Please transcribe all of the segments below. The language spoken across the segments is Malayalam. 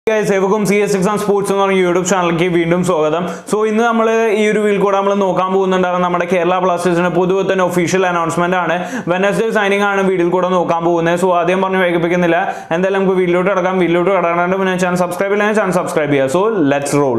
ഗൈസ് ഏവർക്കും സി എസ് എക്സാം സ്പോർട്സ് എന്ന് പറഞ്ഞ യൂട്യൂബ് ചാനലിലേക്ക് വീണ്ടും സ്വാഗതം സോ ഇന്ന് നമ്മൾ ഈ ഒരു വീൽ കൂടെ നമ്മൾ നോക്കാൻ പോകുന്നുണ്ടാണ് നമ്മുടെ കേരള ബ്ലാസ്റ്റേഴ്സിന്റെ പൊതുവെ തന്നെ ഒഫീഷ്യൽ അനൗൺസ്മെന്റ് ആണ് വെനസ്ഡേ സൈനിങ് ആണ് വീഡിയോയിൽ കൂടെ നോക്കാൻ പോകുന്നത് സോ ആദ്യം പറഞ്ഞ് വേഗപ്പിക്കുന്നില്ല എന്തായാലും നമുക്ക് വീഡിയോട്ട് കിടക്കാം വീഡിയോട്ട് കിടക്കാണ്ട് പിന്നെ ചാനൽ സബ്സ്ക്രൈബ് ചെയ്യാൻ ചാനൽ സബ്സ്ക്രൈബ് ചെയ്യുക സോ ലെറ്റ്സ് റോൾ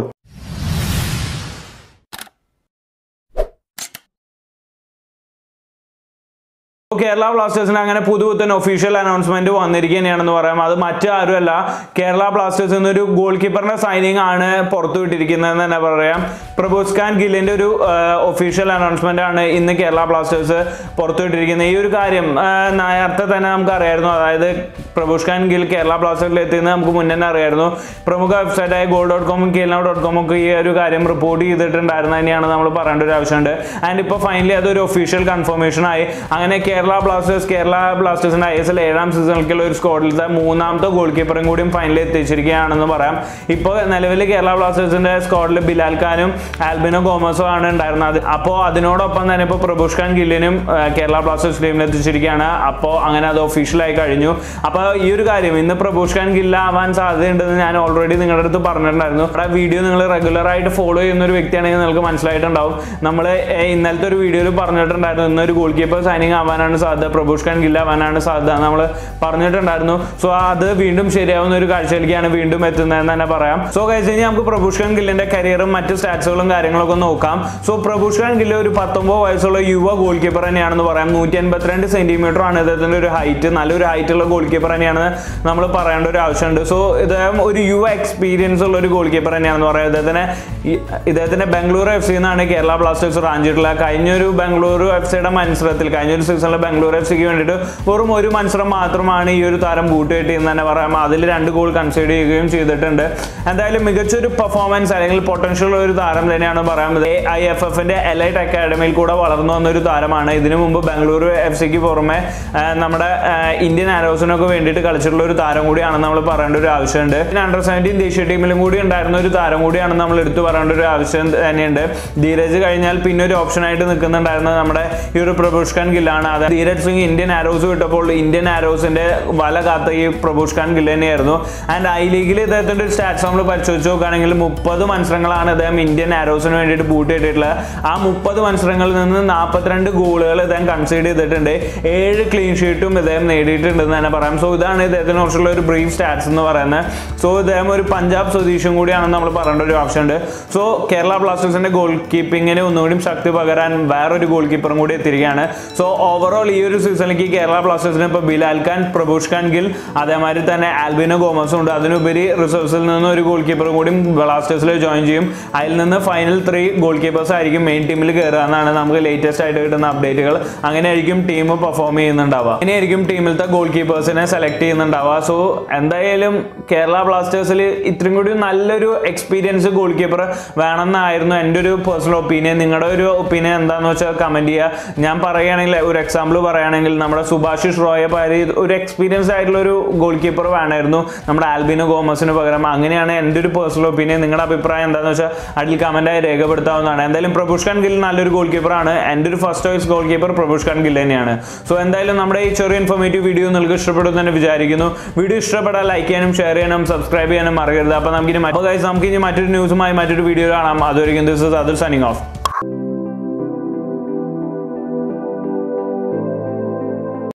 കേരള ബ്ലാസ്റ്റേഴ്സിന് അങ്ങനെ പുതുപുത്തൻ ഒഫീഷ്യൽ അനൗൺസ്മെന്റ് വന്നിരിക്കുകയാണെന്ന് പറയാം അത് മറ്റാരുമല്ല കേരള ബ്ലാസ്റ്റേഴ്സ് എന്നൊരു ഗോൾ കീപ്പറിന്റെ സൈനിങ് ആണ് പുറത്തുവിട്ടിരിക്കുന്നതെന്ന് തന്നെ പറയാം പ്രബോസ് ഖാൻ ഗില്ലിന്റെ ഒരു ഒഫീഷ്യൽ അനൗൺസ്മെന്റ് ആണ് ഇന്ന് കേരള ബ്ലാസ്റ്റേഴ്സ് പുറത്തുവിട്ടിരിക്കുന്നത് ഈ ഒരു കാര്യം ആ, നേരത്തെ തന്നെ നമുക്ക് അറിയായിരുന്നു അതായത് പ്രബോസ് ഖാൻ ഗിൽ കേരള ബ്ലാസ്റ്റേഴ്സിൽ എത്തിയെന്ന് നമുക്ക് മുന്നേ തന്നെ അറിയായിരുന്നു പ്രമുഖ വെബ്സൈറ്റായ ഗോൾ ഡോട്ട് കോമും കേരള ഡോട്ട് കോമും ഒക്കെ ഈ ഒരു കാര്യം റിപ്പോർട്ട് ചെയ്തിട്ടുണ്ടായിരുന്നു തന്നെയാണ് നമ്മൾ പറയേണ്ട ഒരു ആവശ്യമുണ്ട് ആൻഡ് ഇപ്പോൾ ഫൈനലി അതൊരു ഒഫീഷ്യൽ കൺഫർമേഷൻ ആയി അങ്ങനെ കേരള ബ്ലാസ്റ്റേഴ്സ് കേരള ബ്ലാസ്റ്റേഴ്സിന്റെ ഐ എസ് എൽ ഏഴാം സീസണിലേക്കുള്ള ഒരു സ്ക്വാഡിലത്തെ മൂന്നാമത്തെ ഗോൾ കീപ്പറും കൂടിയും ഫൈനലിൽ എത്തിച്ചിരിക്കുകയാണെന്ന് പറയാം ഇപ്പോൾ നിലവിൽ കേരള ബ്ലാസ്റ്റേഴ്സിന്റെ സ്ക്വാഡിൽ ബിലാൽ ഖാനും ആൽബിനോ ഗോമസോ ആണ് ഉണ്ടായിരുന്നത് അപ്പോൾ അതിനോടൊപ്പം തന്നെ ഇപ്പോൾ പ്രഭുഷ് ഖാൻ ഗില്ലിനും ആ, കേരള ബ്ലാസ്റ്റേഴ്സ് ടീമിൽ എത്തിച്ചിരിക്കുകയാണ് അപ്പോൾ അങ്ങനെ അത് ഒഫീഷ്യലായി കഴിഞ്ഞു അപ്പോൾ ഈ ഒരു കാര്യം ഇന്ന് പ്രഭുഷ് ഖാൻ ഗില്ല ആവാൻ സാധ്യതയുണ്ടെന്ന് ഞാൻ ഓൾറെഡി നിങ്ങളുടെ അടുത്ത് പറഞ്ഞിട്ടുണ്ടായിരുന്നു ആ വീഡിയോ നിങ്ങൾ റെഗുലർ ആയിട്ട് ഫോളോ ചെയ്യുന്ന ഒരു വ്യക്തിയാണെങ്കിൽ നിങ്ങൾക്ക് മനസ്സിലായിട്ടുണ്ടാവും നമ്മൾ ഇന്നലത്തെ ഒരു വീഡിയോയിൽ പറഞ്ഞിട്ടുണ്ടായിരുന്നു ഇന്നൊരു ഗോൾ കീപ്പർ സൈനിങ് ആവാനാണ് സാധ്യത പ്രഭുഷ് ഖാൻ ഗില്ല ആവാനാണ് സാധ്യത നമ്മൾ പറഞ്ഞിട്ടുണ്ടായിരുന്നു സോ അത് വീണ്ടും ശരിയാവുന്ന ഒരു കാഴ്ചയിലേക്കാണ് വീണ്ടും എത്തുന്നതെന്ന് തന്നെ പറയാം സോ കഴിച്ച് കഴിഞ്ഞാൽ നമുക്ക് പ്രഭുഷ് ഖാൻ ഗില്ലിന്റെ കരിയറും മറ്റ് സ്റ്റാറ്റ്സുകളും കാര്യങ്ങളൊക്കെ നോക്കാം സോ പ്രഭുഷ് ഖാൻ ഗില്ല് ഒരു പത്തൊമ്പത് വയസ്സുള്ള യുവ ഗോൾ കീപ്പർ തന്നെയാണെന്ന് പറയാം നൂറ്റി എൺപത്തിരണ്ട് സെന്റിമീറ്റർ ആണ് ഇദ്ദേഹത്തിന്റെ ഒരു ഹൈറ്റ് നല്ലൊരു ഹൈറ്റ് ഉള്ള ഗോൾ കീപ്പർ തന്നെയാണ് നമ്മൾ പറയേണ്ട ഒരു ആവശ്യമുണ്ട് സോ ഇദ്ദേഹം ഒരു യുവ എക്സ്പീരിയൻസ് ഉള്ള ഒരു ഗോൾ കീപ്പർ തന്നെയാണെന്ന് പറയാം ഇദ്ദേഹത്തിന് ഈ- ഇദ്ദേഹത്തിന്റെ ബംഗളൂരു എഫ് സി എന്നാണ് കേരള ബ്ലാസ്റ്റേഴ്സ് റാഞ്ചിട്ടുള്ളത് കഴിഞ്ഞൊരു ബംഗളൂരു എഫ് സിയുടെ മത്സരത്തിൽ കഴിഞ്ഞൊരു സീസണിലെ ബംഗളൂരു എഫ് സിക്ക് വേണ്ടിയിട്ട് വെറും ഒരു മത്സരം മാത്രമാണ് ഈ ഒരു താരം ബൂട്ട് കിട്ടിയെന്ന് തന്നെ പറയാം അതിൽ രണ്ട് ഗോൾ കൺസിഡർ ചെയ്യുകയും ചെയ്തിട്ടുണ്ട് എന്തായാലും മികച്ചൊരു പെർഫോമൻസ് അല്ലെങ്കിൽ പൊട്ടൻഷ്യൽ ഉള്ള ഒരു താരം തന്നെയാണ് പറയാൻ എ ഐ എഫ് എഫിന്റെ എലൈറ്റ് അക്കാഡമിയിൽ കൂടെ വളർന്നു വന്ന ഒരു താരമാണ് ഇതിനു മുമ്പ് ബംഗളൂരു എഫ് സിക്ക് പുറമെ ആ, നമ്മുടെ ആ, ഇന്ത്യൻ ആരോസിനൊക്കെ വേണ്ടിയിട്ട് കളിച്ചിട്ടുള്ള ഒരു താരം കൂടിയാണെന്ന് നമ്മൾ പറയേണ്ട ഒരു ആവശ്യമുണ്ട് പിന്നെ അണ്ടർ സെവൻറ്റീൻ ദേശീയ ടീമിലും കൂടി ഉണ്ടായിരുന്ന ഒരു താരം കൂടിയാണ് നമ്മൾ എടുത്തു പറയേണ്ട ഒരു ആവശ്യം തന്നെയുണ്ട് ധീരജ് കഴിഞ്ഞാൽ പിന്നെ ഒരു ഓപ്ഷൻ ആയിട്ട് നിൽക്കുന്നുണ്ടായിരുന്നത് നമ്മുടെ ഈ ഒരു പ്രഭുഷ് ഖാൻ ഗില്ലാണ് അത് ധീരജ് സിംഗ് ഇന്ത്യൻ ആരോസ് വിട്ടപ്പോൾ ഇന്ത്യൻ ആരോസിന്റെ വല കാത്ത ഈ പ്രഭുഷ് ഖാൻ ഗിൽ തന്നെയായിരുന്നു ആൻഡ് ഐ ലീഗിൽ ഇദ്ദേഹത്തിന്റെ ഒരു സ്റ്റാറ്റ്സ് നമ്മൾ പരിശോധിച്ച് നോക്കുകയാണെങ്കിൽ മുപ്പത് മത്സരങ്ങളാണ് ഇദ്ദേഹം ഇന്ത്യൻ ആരോസിന് വേണ്ടിയിട്ട് ബൂട്ട് ചെയ്തിട്ടുള്ളത് ആ മുപ്പത് മത്സരങ്ങളിൽ നിന്ന് നാൽപ്പത്തിരണ്ട് ഗോളുകൾ ഇദ്ദേഹം കൺസീഡ് ചെയ്തിട്ടുണ്ട് ഏഴ് ക്ലീൻ ഷീറ്റും ഇദ്ദേഹം നേടിയിട്ടുണ്ടെന്ന് തന്നെ പറയാം സോ ഇതാണ് ഇദ്ദേഹത്തിന് കുറിച്ചുള്ള ഒരു ബ്രീഫ് സ്റ്റാറ്റ്സ് എന്ന് പറയുന്നത് സോ ഇദ്ദേഹം ഒരു പഞ്ചാബ് സ്വദേശിയും കൂടിയാണെന്ന് നമ്മൾ പറയേണ്ട ഒരു ആവശ്യമുണ്ട് സോ കേരള ബ്ലാസ്റ്റേഴ്സിന്റെ ഗോൾ കീപ്പിങ്ങിന് ഒന്നുകൂടി ശക്തി പകരാൻ വേറൊരു ഗോൾ കീപ്പറും കൂടി എത്തിയിരിക്കുകയാണ് സോ ഓവറോൾ ഈ ഒരു സീസണിലേക്ക് കേരള ബ്ലാസ്റ്റേഴ്സിന് ഇപ്പോൾ ബിലാൽ ഖാൻ പ്രഭുഷ് ഖാൻ ഗിൽ അതേമാതിരി തന്നെ ആൽബിനോ ഗോമസും ഉണ്ട് അതിനുപരി റിസർവ്സിൽ നിന്ന് ഒരു ഗോൾ കീപ്പറും കൂടി ബ്ലാസ്റ്റേഴ്സിൽ ജോയിൻ ചെയ്യും അതിൽ നിന്ന് ഫൈനൽ ത്രീ ഗോൾ കീപ്പേഴ്സ് ആയിരിക്കും മെയിൻ ടീമിൽ കയറുക എന്നാണ് നമുക്ക് ലേറ്റസ്റ്റ് ആയിട്ട് കിട്ടുന്ന അപ്ഡേറ്റുകൾ അങ്ങനെയായിരിക്കും ടീം പെർഫോം ചെയ്യുന്നുണ്ടാവുക ഇനിയായിരിക്കും ടീമിലത്തെ ഗോൾ കീപ്പേഴ്സിനെ സെലക്ട് ചെയ്യുന്നുണ്ടാവുക സോ എന്തായാലും കേരള ബ്ലാസ്റ്റേഴ്സിൽ ഇത്രയും കൂടി നല്ലൊരു എക്സ്പീരിയൻസ് ഗോൾ കീപ്പർ വേണമെന്നായിരുന്നു എൻ്റെ ഒരു പേഴ്സണൽ ഒപ്പീനിയൻ നിങ്ങളുടെ ഒരു ഒപ്പീനിയൻ എന്താണെന്ന് വെച്ചാൽ കമൻറ്റ് ചെയ്യുക ഞാൻ പറയുകയാണെങ്കിൽ ഒരു എക്സാമ്പിൾ പറയുകയാണെങ്കിൽ നമ്മുടെ സുഭാഷിഷ് റോയെ പാരി ഒരു എക്സ്പീരിയൻസ് ആയിട്ടുള്ള ഒരു ഗോൾ കീപ്പർ വേണമായിരുന്നു നമ്മുടെ ആൽബിനോ ഗോമസിന് പകരം അങ്ങനെയാണ് എൻ്റെ ഒരു പേഴ്സണൽ ഒപ്പീനിയൻ നിങ്ങളുടെ അഭിപ്രായം എന്താണെന്ന് വെച്ചാൽ അതിൽ കമൻറ്റായി രേഖപ്പെടുത്താവുന്നതാണ് എന്തായാലും പ്രഭുഷ് ഖാൻ ഗിൽ നല്ലൊരു ഗോൾ കീപ്പറാണ് എൻ്റെ ഒരു first choice goalkeeper Prabhsukhan Gill തന്നെയാണ് സോ എന്തായാലും നമ്മുടെ ഈ ചെറിയ ഇൻഫോർമേറ്റീവ് വീഡിയോ നിങ്ങൾക്ക് ഇഷ്ടപ്പെടും തന്നെ വിചാരിക്കുന്നു വീഡിയോ ഇഷ്ടപ്പെട്ടാൽ ലൈക്ക് ചെയ്യാനും ഷെയർ ചെയ്യാനും സബ്സ്ക്രൈബ് ചെയ്യാനും മറക്കരുത് അപ്പോൾ നമുക്കിനി മറ്റു നമുക്ക് ഇനി മറ്റൊരു ന്യൂസുമായി മറ്റൊരു വീഡിയോ കാണാം അതുവരെയും this is Athil signing of